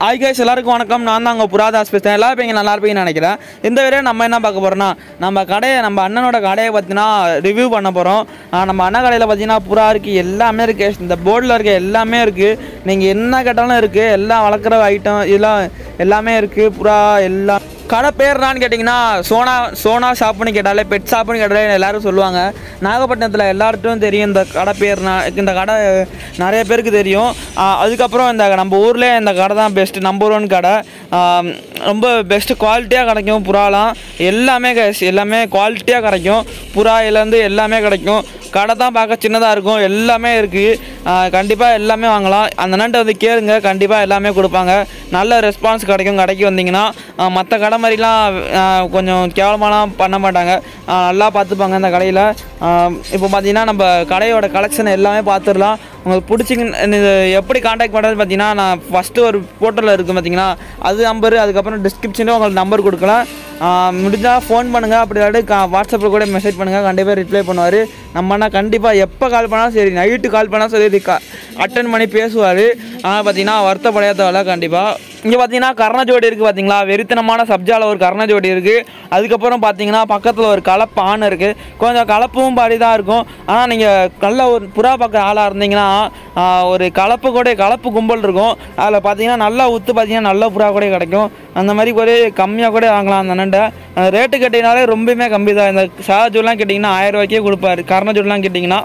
hi guys எல்லாருக்கும் வணக்கம் நான் தான் அங்கே புராதாஸ் பேசுகிறேன் எல்லாரும் இப்போ இங்கே நல்லா இருப்பீங்கன்னு நினைக்கிறேன் இந்த வீடியோ நம்ம என்ன பார்க்க போகிறோம்னா நம்ம கடையை நம்ம அண்ணனோட கடையை பார்த்தீங்கன்னா ரிவ்யூ பண்ண போகிறோம் நம்ம அண்ணன் கடையில் பார்த்தீங்கன்னா புறா இருக்குது எல்லாமே இருக்குது இந்த போர்டில் இருக்க எல்லாமே இருக்குது நீங்கள் என்ன கேட்டாலும் இருக்குது எல்லாம் வளர்க்குற ஐட்டம் இதெல்லாம் எல்லாமே இருக்குது புறா எல்லாம் கடை பேர்னான்னு கேட்டிங்கன்னா சோனா சோனா ஷாப்புன்னு கேட்டாலே பெட் ஷாப்புன்னு கேட்டாலே எல்லாரும் சொல்லுவாங்க நாகப்பட்டினத்தில் எல்லார்ட்டும் தெரியும் இந்த கடை பேர்னா இந்த கடை நிறைய பேருக்கு தெரியும் ஆ, அதுக்கப்புறம் இந்த நம்ம ஊர்லேயே இந்த கடை தான் பெஸ்ட்டு நம்பர் ஒன் கடை ஆம், ரொம்ப பெஸ்ட்டு குவாலிட்டியாக கிடைக்கும் புறாலாம் எல்லாமே guys, எல்லாமே குவாலிட்டியாக கிடைக்கும் புறாயிலேருந்து எல்லாமே கிடைக்கும் கடை தான் பார்க்க சின்னதாக இருக்கும் எல்லாமே இருக்குது கண்டிப்பாக எல்லாமே வாங்கலாம் அந்த அண்ணன்ட்ட வந்து கேளுங்க கண்டிப்பாக எல்லாமே கொடுப்பாங்க நல்ல ரெஸ்பான்ஸ் கிடைக்கும் கடைக்கு வந்தீங்கன்னா மற்ற கடை மாதிரிலாம் ஆ, கொஞ்சம் கேவலமாலாம் பண்ண மாட்டாங்க ஆ, நல்லா பார்த்துப்பாங்க இந்த கடையில் இப்போ பார்த்தீங்கன்னா நம்ம கடையோட கலெக்ஷன் எல்லாமே பார்த்துடலாம் உங்களுக்கு பிடிச்சிங்க இது எப்படி காண்டாக்ட் பண்ணுறது பார்த்தீங்கன்னா நான் ஃபஸ்ட்டு ஒரு போர்ட்டலில் இருக்குது பார்த்தீங்கன்னா அது நம்பரு அதுக்கப்புறம் டிஸ்கிரிப்ஷனில் உங்களுக்கு நம்பர் கொடுக்கலாம் முடிஞ்சால் ஃபோன் பண்ணுங்கள் அப்படி இல்லாட்டி கா வாட்ஸ்அப்பில் கூட மெசேஜ் பண்ணுங்கள் கண்டிப்பாக ரிப்ளை பண்ணுவார் நம்ம அண்ணா கண்டிப்பாக எப்போ கால் பண்ணாலும் சரி நைட்டு கால் பண்ணால் சரி கா அட்டன் பண்ணி பேசுவார் ஆனால் பார்த்தீங்கன்னா வருத்தப்படையா தேவையில்ல கண்டிப்பாக இங்கே பார்த்தீங்கன்னா கர்ண ஜோடி இருக்குது பார்த்தீங்களா வெறித்தனமான சப்ஜாவில் ஒரு கர்ண ஜோடி இருக்குது அதுக்கப்புறம் பார்த்தீங்கன்னா பக்கத்தில் ஒரு கலப்பு ஆண் இருக்குது கொஞ்சம் கலப்பும் பாடி தான் இருக்கும் ஆனால் நீங்கள் நல்ல ஒரு புறா பார்க்குற ஆளாக இருந்தீங்கன்னா ஆஹ், ஒரு கலப்பு கூட கலப்பு கும்பல் இருக்கும் அதில் பார்த்தீங்கன்னா நல்லா உத்து பார்த்தீங்கன்னா நல்ல புறா கூட கிடைக்கும் அந்த மாதிரி கூட கம்மியாக கூட வாங்கலாம் அந்த அண்ணன்ட்ட ரேட்டு கேட்டிங்கனாலே ரொம்பவுமே கம்மி தான் இந்த சாஜூலாம் கேட்டிங்கன்னா ஆயிரம் ரூபாய்க்கே கொடுப்பாரு கர்ண ஜோடிலாம் கேட்டிங்கன்னா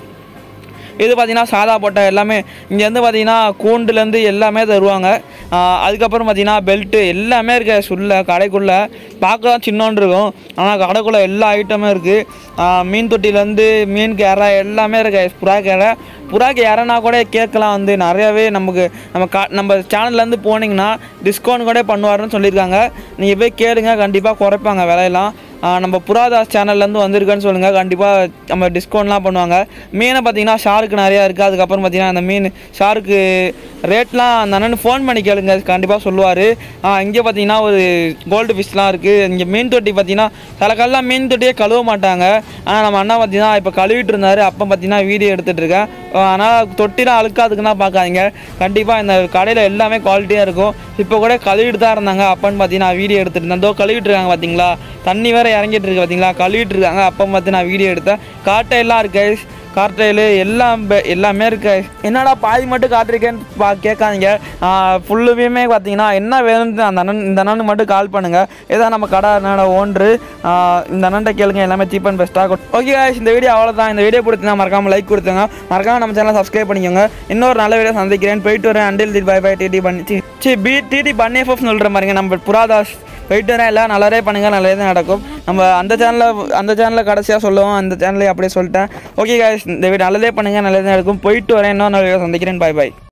இது பார்த்தீங்கன்னா சாதா போட்ட எல்லாமே இங்கேருந்து பார்த்தீங்கன்னா கூண்டுலேருந்து எல்லாமே தருவாங்க ஆஹ் அதுக்கப்புறம் பார்த்தீங்கன்னா பெல்ட்டு எல்லாமே இருக்கு சுள்ள கடைக்குள்ளே பார்க்கலாம் சின்னோன்னு இருக்கும் ஆனால் கடைக்குள்ளே எல்லா ஐட்டமும் இருக்குது மீன் தொட்டிலேருந்து மீன் கேரை எல்லாமே இருக்கு புறா கேரை புறா கேரைனா கூட கேட்கலாம் வந்து நிறையாவே நமக்கு நம்ம கா நம்ம சேனல்லேருந்து போனீங்கன்னா டிஸ்கவுண்ட் கூட பண்ணுவாருன்னு சொல்லியிருக்காங்க நீங்கள் போய் கேளுங்க கண்டிப்பாக குறைப்பாங்க விலையெல்லாம் ஆஹ் நம்ம புராதாஸ் சேனல்லேருந்து வந்திருக்கேன்னு சொல்லுங்கள் கண்டிப்பாக நம்ம டிஸ்கவுண்ட்லாம் பண்ணுவாங்க மீனை பார்த்தீங்கன்னா ஷாருக்கு நிறையா இருக்குது அதுக்கப்புறம் பார்த்தீங்கன்னா அந்த மீன் ஷாருக்கு ரேட்லாம் அந்த அண்ணன் ஃபோன் பண்ணி கேளுங்க கண்டிப்பாக சொல்லுவார் இங்கே பார்த்தீங்கன்னா ஒரு கோல்டு ஃபிஷ்லாம் இருக்குது இங்கே மீன் தொட்டி பார்த்தீங்கன்னா சிலக்கெல்லாம் மீன் தொட்டியே கழுவ மாட்டாங்க ஆனால் நம்ம அண்ணா பார்த்தீங்கன்னா இப்போ கழுவிட்டு இருந்தார் அப்போ பார்த்தீங்கன்னா வீடியோ எடுத்துகிட்டு இருக்கேன் ஆனால் தொட்டிலாம் அழுக்காதுக்குன்னா பார்க்காதீங்க கண்டிப்பாக இந்த கடையில் எல்லாமே குவாலிட்டியாக இருக்கும் இப்போ கூட கழுவிட்டு தான் இருந்தாங்க அப்பன்னு பார்த்தீங்கன்னா வீடியோ எடுத்துட்டு இருந்தேன் இதோ கழுவிட்டு இருக்காங்க பார்த்தீங்களா தண்ணி வேற இறங்கிட்டு இருக்கு பார்த்தீங்களா கழுவிட்டு இருக்காங்க அப்போ பார்த்து நான் வீடியோ எடுத்தேன் காட்டையெல்லாம் இருக்கு கார்டைலு எல்லாம் பே- எல்லாமே இருக்கு என்னடா பாதி மட்டும் காட்டிருக்கேன்னு பா கேட்காதீங்க ஃபுல்லுமே பார்த்தீங்கன்னா என்ன வேணும்னு அந்த அண்ணன் இந்த அண்ணனுக்கு மட்டும் கால் பண்ணுங்க ஏதா நம்ம கடை அண்ணனோட ஓன்று இந்த அண்ணன்ட்ட கேளுங்க எல்லாமே சீப் அண்ட் பெஸ்ட்டாக ஓகே guys இந்த வீடியோ அவ்வளோதான் இந்த வீடியோ பிடிச்சிருந்தா மறக்காம லைக் கொடுத்துங்க மறக்காம நம்ம சேனலை சப்ஸ்கிரைப் பண்ணிக்கோங்க இன்னொரு நல்ல வீடியோ சந்திக்கிறேன் போயிட்டு வரேன் அண்டில் தி பை பை டிடி பண்ணி சி பி டிடி பண்ணி எஃப்எஃப் சொல்கிற மாதிரிங்க நம்ம புராதாஸ் போயிட்டு வரேன் எல்லாம் நல்லாவே பண்ணுங்க நல்லதே நடக்கும் நம்ம அந்த சேனலில் அந்த சேனலில் கடைசியாக சொல்லுவோம் அந்த சேனலை அப்படியே சொல்லிட்டேன் ஓகே guys இந்த வீடியோ நல்லதே பண்ணுங்க நல்லதே நடக்கும் போயிட்டு வரேன் இன்னொரு நல்ல வீடியோ சந்திக்கிறேன் பை பை